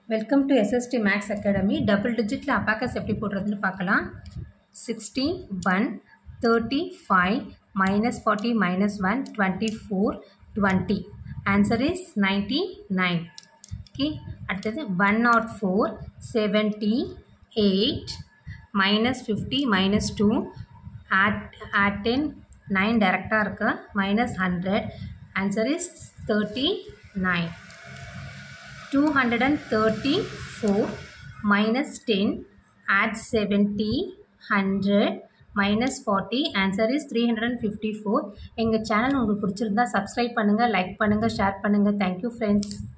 welcome to SST maths academy double டிஜிட்டில் abacus எப்படி போடுறதுன்னு பார்க்கலாம் sixty one thirty five minus forty minus one twenty four twenty answer is ninety nine okay அடுத்தது one nought four seventy eight minus fifty minus two add add ten nine டேரெக்டாக இருக்கு minus hundred answer is thirty nine 234 minus 10 add 70 100 minus 40 answer is 354 எங்கள் channel உங்களுக்கு பிடிச்சிருந்தா subscribe பண்ணுங்கள் like பண்ணுங்கள் share பண்ணுங்கள் thank you friends